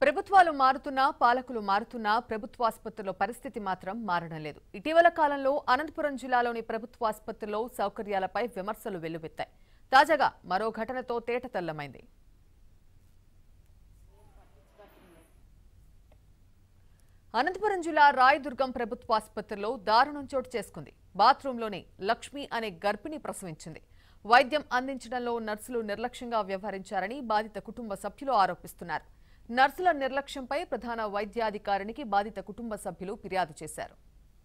ప్రభుత్వాలు మారుతున్నా పాలకులు మారుతున్నా ప్రభుత్వాసుపత్రుల్లో పరిస్థితి మాత్రం మారడం లేదు ఇటీవల కాలంలో అనంతపురం జిల్లాలోని ప్రభుత్వాసుపత్రుల్లో సౌకర్యాలపై విమర్శలు వెల్లువెత్తాయి తాజాగా మరో ఘటనతో తేటతెల్లమైంది అనంతపురం జిల్లా రాయదుర్గం ప్రభుత్వాసుపత్రిలో దారుణం చోటు చేసుకుంది బాత్రూంలోనే లక్ష్మి అనే గర్భిణి ప్రసవించింది వైద్యం అందించడంలో నర్సులు నిర్లక్ష్యంగా వ్యవహరించారని బాధిత కుటుంబ సభ్యులు ఆరోపిస్తున్నారు నర్సుల నిర్లక్ష్యంపై ప్రధాన వైద్యాధికారికి బాధిత కుటుంబ సభ్యులు ఫిర్యాదు చేశారు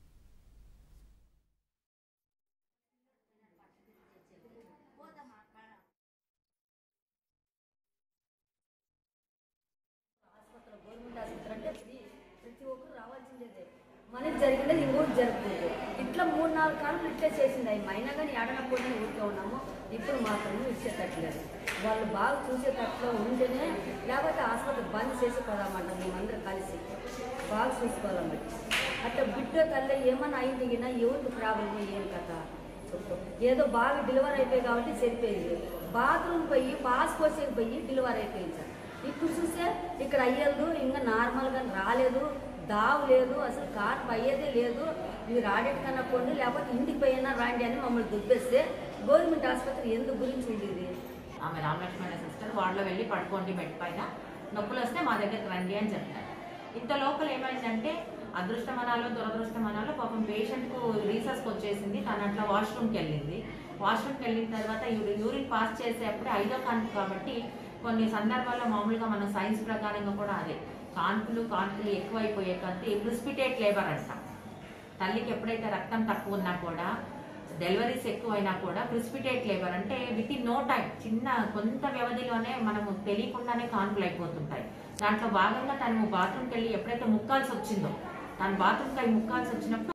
గవర్నమెంట్ ఆసుపత్రి అంటే ఫ్రీ ప్రతి ఒక్కరు రావాల్సిందే మనకి జరిగినది ఇంకోటి జరుగుతుంది ఇట్లా మూడు నాలుగు కాలం ఇట్లే చేసింది అవి అయినా కానీ ఏడనప్పుడు ఊరికే ఉన్నాము ఇప్పుడు మాత్రం ఇచ్చేటట్లేదు వాళ్ళు బాగా చూసేటట్లు ఉంటేనే లేకపోతే ఆసుపత్రి బంద్ చేసి పోదామంట మేమందరం కలిసి బాగా చూసుకోవాలన్నమాట అట్లా బిడ్డ తల్లి ఏమన్నా అయింది గినా ఎవరికి ప్రాబ్లం ఏం కదా చెప్పు ఏదో బాగా డెలివరీ అయిపోయి కాబట్టి సరిపోయింది బాత్రూమ్ పోయి పాస్ కోసేకి పోయి డెలివరీ అయిపోయింది సార్ ఇప్పుడు చూస్తే ఇక్కడ అయ్యేది ఇంకా నార్మల్గా రాలేదు దావు లేదు అసలు కార్ అయ్యేదే లేదు మీరు ఆడిట్ కన్నా పోండి లేకపోతే ఇంటికి పోయినా రాండి అని మమ్మల్ని దుబ్బేస్తే గవర్నమెంట్ ఆసుపత్రి ఎందుకు గురించి ఉండేది ఆమె రామలక్ష్మణ సిస్టర్ వార్డులో వెళ్ళి పడుకోండి బెడ్ పైన నొప్పులు వస్తే మా దగ్గరికి రండి అని చెప్తారు ఇంత లోపల ఏమైందంటే అదృష్టమనాలో దురదృష్టమనాలో పాపం పేషెంట్కు రీసెర్చ్కి వచ్చేసింది తను అట్లా వాష్రూమ్కి వెళ్ళింది వాష్రూమ్కి వెళ్ళిన తర్వాత యూరి- యూరిన్ పాస్ చేసేటప్పుడు ఐదో కాన్పు కాబట్టి కొన్ని సందర్భాల్లో మామూలుగా మన సైన్స్ ప్రకారంగా కూడా అదే కాన్పులు కాన్పులు ఎక్కువైపోయే కంటే ప్రిసిపిటేట్ లేబర్ అంటాం తల్లికి ఎప్పుడైతే రక్తం తక్కువ ఉన్నా కూడా డెలివరీస్ ఎక్కువైనా కూడా ప్రిసిపిటేట్ లేబర్ అంటే విత్ ఇన్ నో టైం చిన్న కొంత వ్యవధిలోనే మనము తెలియకుండానే కాన్పులు అయిపోతుంటాయి దాంట్లో భాగంగా తను బాత్రూమ్కి వెళ్ళి ఎప్పుడైతే ముక్కాల్సి వచ్చిందో తను బాత్రూమ్కి వెళ్ళి ముక్కాల్సి వచ్చినప్పుడు